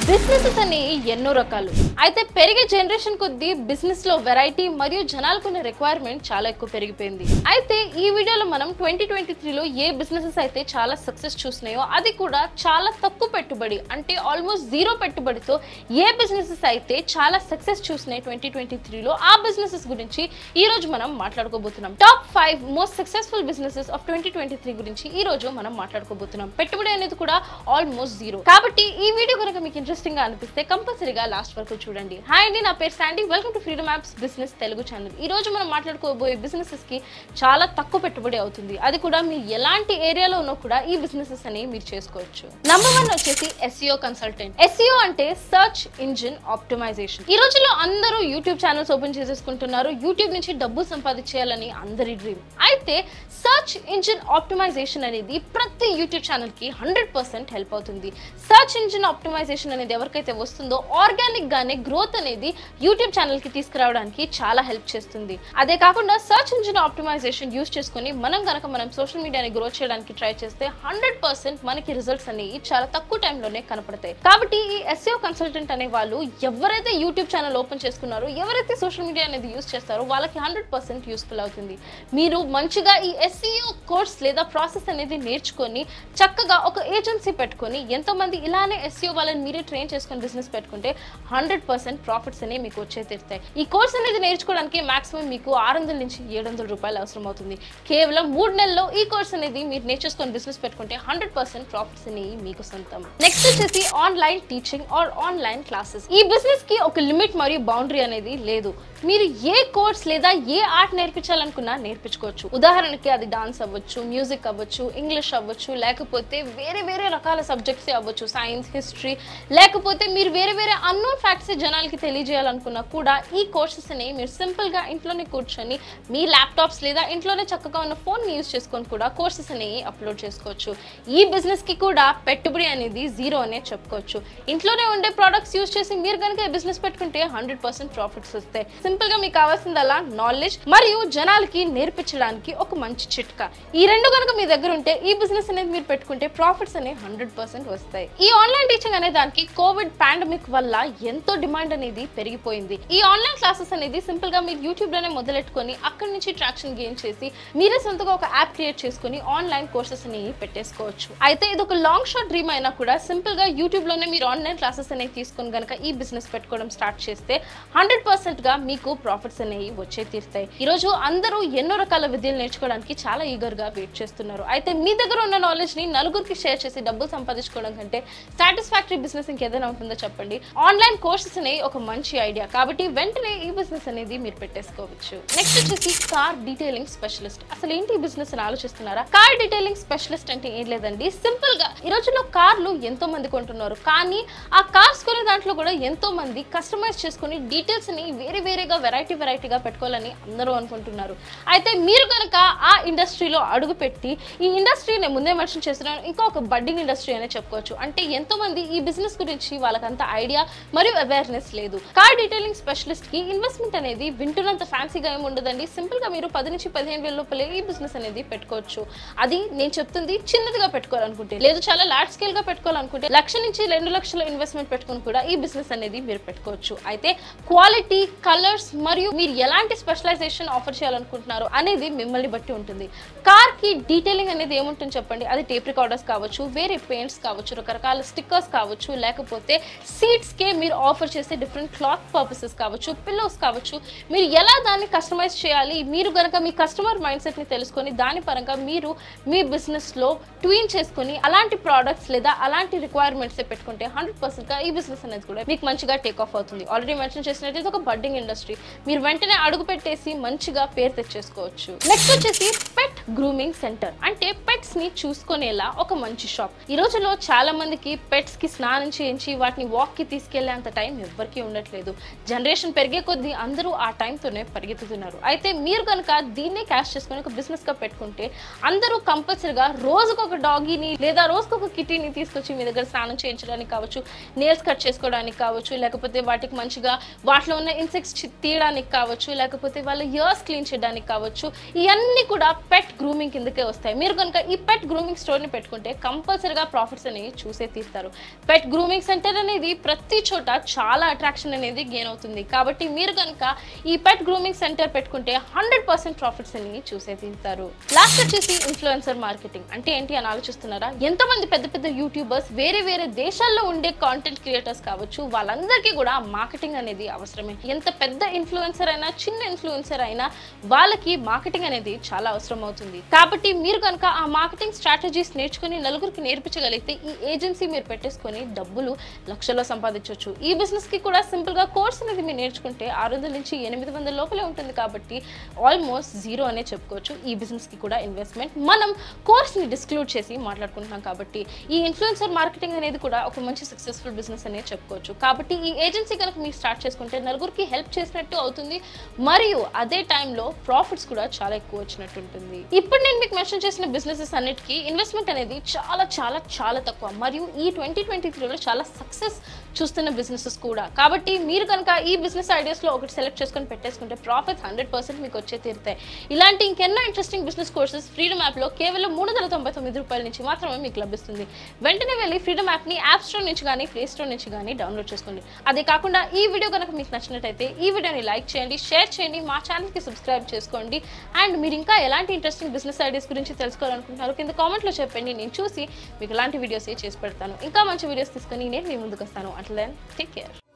businesses అనేవి ఎన్నో రకాలు అయితే పెరిగే జనరేషన్ కొద్దీ బిజినెస్ లో వెరైటీ మరియు జనాలకున్న రిక్వైర్మెంట్ చాలా ఎక్కువ పెరిగిపోయింది అయితే ఈ వీడియోలో మనం ట్వంటీ ట్వంటీ త్రీలో ఏ బిజినెసెస్ అయితే చాలా సక్సెస్ చూసినాయో అది కూడా చాలా తక్కువ పెట్టుబడి అంటే ఆల్మోస్ట్ జీరో పెట్టుబడితో ఏ బిజినెసెస్ అయితే చాలా సక్సెస్ చూసినాయి ట్వంటీ ట్వంటీ త్రీలో ఆ బిజినెసెస్ గురించి ఈ రోజు మనం మాట్లాడుకోబోతున్నాం top five most successful businesses of twenty twenty three గురించి ఈ రోజు మనం మాట్లాడుకోబోతున్నాం పెట్టుబడి అనేది కూడా ఆల్మోస్ట్ జీరో కాబట్టి ఈ వీడియో కనుక మీకు ఇంట్రెస్టింగ్ గా అనిపిస్తే కంపల్సరీగా లాస్ట్ వరకు చూడండి హాయ్ అండి నా పేరు Sandy welcome to freedom apps business Telugu channel ఈ రోజు మనం మాట్లాడుకోబోయే బిజినెసెస్ కి చాలా తక్కువ పెట్టుబడి అవుతుంది అది కూడా మీరు ఎలాంటి ఏరియాలో ఉన్నా కూడా ఈ బిజినెసెస్ అనేవి మీరు చేసుకోవచ్చు నంబర్ వన్ వచ్చేసి ఎస్ఈఓ కన్సల్టెంట్ ఎస్ఈఓ అంటే సర్చ్ ఇంజిన్ ఆప్టిమైజేషన్ ఈ రోజుల్లో అందరూ యూట్యూబ్ ఛానల్స్ ఓపెన్ చేసేసుకుంటున్నారు యూట్యూబ్ నుంచి డబ్బు సంపాదించేయాలని అందరి డ్రీమ్ అయితే సర్చ్ ఇంజిన్ ఆప్టిమైజేషన్ అనేది ప్రతి యూట్యూబ్ ఛానల్ కి హండ్రెడ్ పర్సెంట్ హెల్ప్ అవుతుంది సర్చ్ ఇంజిన్ ఆప్టిమైజేషన్ అనేది ఎవరికైతే వస్తుందో ఆర్గానిక్ గానే గ్రోత్ అనేది యూట్యూబ్ ఛానల్ కి తీసుకురావడానికి చాలా హెల్ప్ చేస్తుంది అదే కాకుండా సర్చ్ ఇంజిన్ ఆప్టిమైజేషన్ యూస్ చేసుకొని మనం కనుక మనం సోషల్ మీడియాని గ్రో చేయడానికి ట్రై చేస్తే హండ్రెడ్ పర్సెంట్ మనకి రిజల్ట్స్ అనేవి చాలా తక్కువ టైంలోనే కనపడతాయి కాబట్టి ఈ ఎస్ఏఓ కన్సల్టెంట్ అనే వాళ్ళు ఎవరైతే యూట్యూబ్ ఛానల్ ఓపెన్ చేసుకున్నారో ఎవరైతే సోషల్ మీడియా అనేది యూస్ చేస్తారో వాళ్ళకి హండ్రెడ్ పర్సెంట్ యూస్ఫుల్ అవుతుంది మీరు మంచిగా ఈ ఎస్ఈఓ కోర్స్ లేదా ప్రాసెస్ అనేది నేర్చుకొని చక్కగా ఒక ఏజెన్సీ పెట్టుకొని ఎంతో మంది ఇలానే ఎస్ఈఓ వాళ్ళని మీరే ట్రైన్ చేసుకొని బిజినెస్ పెట్టుకుంటే హండ్రెడ్ పర్సెంట్ ప్రాఫిట్స్ అనేవి మీకు వచ్చే తీరుతాయి ఈ కోర్స్ అనేది నేర్చుకోవడానికి మాక్సిమం మీకు ఆరు వందల నుంచి ఏడు వందల రూపాయలు అవసరం అవుతుంది కేవలం మూడు నెలల్లో ఈ కోర్స్ అనేది మీరు నేర్చేసుకొని బిజినెస్ పెట్టుకుంటే హండ్రెడ్ పర్సెంట్ ప్రాఫిట్స్ అనేవి మీకు సొంతం నెక్స్ట్ వచ్చేసి online teaching or online classes ఈ బిజినెస్ కి ఒక లిమిట్ మరియు బౌండరీ అనేది లేదు మీరు ఏ కోర్స్ లేదా ఏ ఆర్ట్ నేర్పించాలనుకున్నా నేర్పించుకోవచ్చు ఉదాహరణకి అది డాన్స్ అవ్వచ్చు మ్యూజిక్ అవ్వచ్చు ఇంగ్లీష్ అవ్వచ్చు లేకపోతే వేరే వేరే రకాల సబ్జెక్ట్స్ అవ్వచ్చు సైన్స్ హిస్టరీ లేకపోతే మీరు వేరే వేరే అన్నోన్ ఫ్యాక్ట్స్ జనాలకి తెలియజేయాలనుకున్నా కూడా ఈ కోర్సెస్ ని మీరు సింపుల్ గా ఇంట్లోనే కూర్చొని మీ ల్యాప్టాప్స్ లేదా ఇంట్లోనే చక్కగా ఉన్న ఫోన్ యూస్ చేసుకొని కూడా కోర్సెస్ అనేవి అప్లోడ్ చేసుకోవచ్చు ఈ బిజినెస్ కి కూడా పెట్టుబడి అనేది జీరో అనే చెప్పుకోవచ్చు ఇంట్లోనే ఉండే ప్రోడక్ట్స్ యూస్ చేసి మీరు కనుక బిజినెస్ పెట్టుకుంటే హండ్రెడ్ పర్సెంట్ ప్రాఫిట్స్ వస్తాయి సింపుల్ గా మీకు కావాల్సిందల్లా నాలెడ్జ్ మరియు జనాలకి నేర్పించడానికి ఒక మంచి చిట్కా ఈ రెండు కనుక మీ దగ్గర ఉంటే ఈ బిజినెస్ అనేది మీరు పెట్టుకుంటే ప్రాఫిట్స్ అనేవి హండ్రెడ్ పర్సెంట్ వస్తాయి ఈ ఆన్లైన్ టీచింగ్ అనే దానికి కోవిడ్ పాండమిక్ వల్ల ఎంతో డిమాండ్ అనేది పెరిగిపోయింది ఈ ఆన్లైన్ క్లాసెస్ అనేది సింపుల్ గా మీరు యూట్యూబ్ లోనే మొదలెట్టుకొని అక్కడి నుంచి ట్రాక్షన్ గెయిన్ చేసి మీరే సొంతగా ఒక యాప్ క్రియేట్ చేసుకొని ఆన్లైన్ కోర్సెస్ అనేవి పెట్టేసుకోవచ్చు అయితే ఇది ఒక లాంగ్ షార్ట్ డ్రీమ్ అయినా కూడా సింపుల్ గా యూట్యూబ్ లోనే మీరు ఆన్లైన్ క్లాసెస్ అనేవి తీసుకొని గనక ఈ బిజినెస్ పెట్టుకోవడం స్టార్ట్ చేస్తే హండ్రెడ్ పర్సెంట్ గా మీకు ప్రాఫిట్స్ అనేవి వచ్చే తీరుతాయి ఈ రోజు అందరూ ఎన్నో రకాల విద్యలు నేర్చుకోవడానికి చాలా ఈగర్ గా వెయిట్ చేస్తున్నారు అయితే మీ దగ్గర ఉన్న నాలెడ్జ్ ని నలుగురికి షేర్ చేసి డబ్బులు సంపాదించుకోవడం కంటే సాటిస్ఫాక్టరీ బిజినెస్ ఇంకేదైనా ఉంటుందో చెప్పండి ఆన్లైన్ కోర్సెస్ అనేవి ఒక మంచి ఐడియా కాబట్టి వెంటనే ఈ బిజినెస్ అనేది మీరు పెట్టేసుకోవచ్చు నెక్స్ట్ వచ్చేసి కార్ డీటెయిలింగ్ స్పెషలిస్ట్ అసలు ఏంటి ఈ బిజినెస్ అని ఆలోచిస్తున్నారా కార్ డీటెయిలింగ్ స్పెషలిస్ట్ అంటే ఏం లేదండి సింపుల్ గా ఈ రోజుల్లో కార్లు ఎంతో మంది కొంటున్నారు కానీ ఆ కార్స్ కొనే దాంట్లో కూడా ఎంతో మంది కస్టమైజ్ చేసుకుని డీటెయిల్స్ ని వేరే వేరేగా వెరైటీ వెరైటీగా పెట్టుకోవాలని అందరూ అనుకుంటున్నారు అయితే మీరు కనుక ఆ ఇండస్ట్రీలో అడుగు పెట్టి ఈ ఇండస్ట్రీని ముందే మెన్షన్ చేస్తున్నాను ఇంకా ఒక బడ్డింగ్ ఇండస్ట్రీ అనే చెప్పుకోవచ్చు అంటే ఎంతో మంది ఈ బిజినెస్ గురించి వాళ్ళకంత ఐడియా మరియు అవేర్నెస్ లేదు కార్ డీటెయిలింగ్ స్పెషలిస్ట్ కి ఇన్వెస్ట్మెంట్ అనేది వింటున్నంత ఫ్యాన్సీగా ఏమి ఉండదండి సింపుల్ గా మీరు పది నుంచి పదిహేను వేల లోపలే ఈ బిజినెస్ అనేది పెట్టుకోవచ్చు అది నేను చెప్తుంది చిన్నదిగా పెట్టుకోవాలనుకుంటే లేదు చాలా లార్జ్ స్కేల్ గా పెట్టుకోవాలనుకుంటే లక్ష నుంచి రెండు లక్షల ఇన్వెస్ట్మెంట్ పెట్టుకుని కూడా ఈ బిజినెస్ అనేది మీరు పెట్టుకోవచ్చు అయితే క్వాలిటీ కలర్స్ మరియు మీరు ఎలాంటి స్పెషలైజేషన్ ఆఫర్ చేయాలనుకుంటున్నారు అనేది మిమ్మల్ని బట్టి ఉంటుంది కార్ కి డీటెయిలింగ్ అనేది ఏముంటుంది చెప్పండి అది టేప్ రికార్డర్స్ కావచ్చు వేరే పెయింట్స్ కావచ్చు రకరకాల స్టిక్కర్స్ కావచ్చు లేకపోతే సీట్స్ కే మీరు ఆఫర్ చేసే డిఫరెంట్ క్లాత్ పర్పసెస్ కావచ్చు పిల్లోస్ కావచ్చు మీరు ఎలా దాన్ని కస్టమైజ్ చేయాలి మీరు గనక మీ కస్టమర్ మైండ్ సెట్ ని తెలుసుకొని దాని పరంగా మీరు మీ బిజినెస్ లో ట్వీన్ చేసుకొని అలాంటి ప్రోడక్ట్స్ లేదా అలాంటి రిక్వైర్మెంట్స్ పెట్టుకుంటే హండ్రెడ్ పర్సెంట్ గా ఈ బిజినెస్ అనేది కూడా మీకు మంచిగా టేక్ ఆఫ్ అవుతుంది ఆల్రెడీ మెన్షన్ చేసినట్టు ఇది ఒక బడ్డింగ్ ఇండస్ట్రీ మీరు వెంటనే అడుగు పెట్టేసి మంచిగా పేరు తెచ్చేసుకోవచ్చు నెక్స్ట్ వచ్చేసి పెట్ గ్రూమింగ్ సెంటర్ అంటే పెట్స్ ని చూసుకునేలా ఒక మంచి షాప్ ఈ రోజుల్లో చాలా మందికి పెట్స్ కి స్నానం చేయించి వాటిని వాక్ కి తీసుకెళ్లే అంత టైం ఎవ్వరికీ ఉండట్లేదు జనరేషన్ పెరిగే కొద్దీ అందరూ ఆ టైంతోనే పరిగెత్తుతున్నారు అయితే మీరు కనుక దీన్నే క్యాష్ చేసుకొని ఒక బిజినెస్ గా పెట్టుకుంటే అందరూ కంపల్సరిగా రోజుకు ఒక డాగీని లేదా రోజుకు ఒక కిటీని తీసుకొచ్చి మీ దగ్గర స్నానం చేయించడానికి కావచ్చు నేల్స్ కట్ చేసుకోవడానికి కావచ్చు లేకపోతే వాటికి మంచిగా వాటిలో ఉన్న ఇన్సెక్ట్స్ తీయడానికి కావచ్చు లేకపోతే వాళ్ళ ఇయర్స్ క్లీన్ చేయడానికి కావచ్చు ఇవన్నీ కూడా పెట్ గ్రూమింగ్ కిందకే వస్తాయి మీరు కనుక ఈ పెట్ గ్రూమింగ్ స్టోర్ని పెట్టుకుంటే కంపల్సరీగా ప్రాఫిట్స్ అనేవి చూసే తీరుతారు పెట్ గ్రూమింగ్ సెంటర్ అనేది ప్రతి చోట చాలా అట్రాక్షన్ అనేది గెయిన్ అవుతుంది కాబట్టి మీరు కనుక ఈ పెట్ గ్రూమింగ్ సెంటర్ పెట్టుకుంటే హండ్రెడ్ పర్సెంట్ ప్రాఫిట్స్ అనేవి చూసే తీరుతారు లాస్ట్ వచ్చేసి ఇన్ఫ్లుయెన్సర్ మార్కెటింగ్ అంటే ఏంటి అని ఆలోచిస్తున్నారా ఎంతమంది పెద్ద పెద్ద యూట్యూబర్స్ వేరే వేరే దేశాల్లో ఉండే కాంటెంట్ క్రియేటర్స్ కావచ్చు వాళ్ళందరికీ కూడా మార్కెటింగ్ అనేది అవసరమే ఎంత పెద్ద ఇన్ఫ్లుయెన్సర్ అయినా చిన్న ఇన్ఫ్లుయెన్సర్ అయినా వాళ్ళకి మార్కెటింగ్ అనేది చాలా అవసరం అవుతుంది కాబట్టి మీరు కనుక ఆ మార్కెటింగ్ స్ట్రాటజీస్ నేర్చుకుని నలుగురికి నేర్పించగలిగితే ఈ ఏజెన్సీ మీరు పెట్టేసుకొని డబ్బులు లక్షల్లో సంపాదించవచ్చు ఈ బిజినెస్ కి కూడా సింపుల్ గా కోర్స్ అనేది మీరు నేర్చుకుంటే ఆరు వందల నుంచి ఎనిమిది వందల లోపలే ఉంటుంది కాబట్టి ఆల్మోస్ట్ జీరో అనే చెప్పుకోవచ్చు ఈ బిజినెస్ కి కూడా ఇన్వెస్ట్మెంట్ మనం కోర్స్ ని డిస్క్లూడ్ చేసి మాట్లాడుకుంటున్నాం కాబట్టి ఈ ఇన్ఫ్లుయెన్సర్ మార్కెటింగ్ అనేది కూడా ఒక మంచి సక్సెస్ఫుల్ బిజినెస్ అనేది చెప్పుకోవచ్చు కాబట్టి ఈ ఏజెన్సీ కనుక మీరు స్టార్ట్ చేసుకుంటే నలుగురికి హెల్ప్ చేసినట్టు అవుతుంది మరియు అదే టైంలో ప్రాఫిట్స్ కూడా చాలా ఎక్కువ వచ్చినట్టు ఉంటుంది ఇప్పుడు నేను మీకు మెన్షన్ చేసిన బిజినెసెస్ అన్నిటికీ ఇన్వెస్ట్మెంట్ అనేది చాలా చాలా చాలా తక్కువ మరియు ఈ ట్వంటీ ట్వంటీ త్రీలో చాలా సక్సెస్ చూస్తున్న బిజినెసెస్ కూడా కాబట్టి మీరు కనుక ఈ బిజినెస్ ఐడియాస్లో ఒకటి సెలెక్ట్ చేసుకొని పెట్టేసుకుంటే ప్రాఫిట్స్ హండ్రెడ్ పర్సెంట్ మీకు వచ్చే తీరుతాయి ఇలాంటి ఇంకెన్నో ఇంట్రెస్టింగ్ బిజినెస్ కోర్సెస్ ఫ్రీడమ్ యాప్లో కేవలం మూడు వందల తొంభై తొమ్మిది రూపాయల నుంచి మాత్రమే మీకు లభిస్తుంది వెంటనే వెళ్ళి ఫ్రీడమ్ యాప్ని యాప్ స్టోర్ నుంచి కానీ ప్లే స్టోర్ నుంచి కానీ డౌన్లోడ్ చేసుకోండి అదే కాకుండా ఈ వీడియో కనుక మీకు నచ్చినట్టయితే ఈ వీడియోని లైక్ చేయండి షేర్ చేయండి మా ఛానల్కి సబ్స్క్రైబ్ చేసుకోండి అండ్ మీరు ఇంకా ఎలాంటి ఇంట్రెస్టింగ్ బిజినెస్ ఐడియాస్ గురించి తెలుసుకోవాలనుకుంటున్నారు కింద కామెంట్లో చెప్పండి నేను చూసి మీకు ఎలాంటి వీడియోస్ చేసి పెడతాను ఇంకా మంచి వీడియోస్ తీసుకొని నేను మీ ముందుకు వస్తాను అట్లా టేక్ కేర్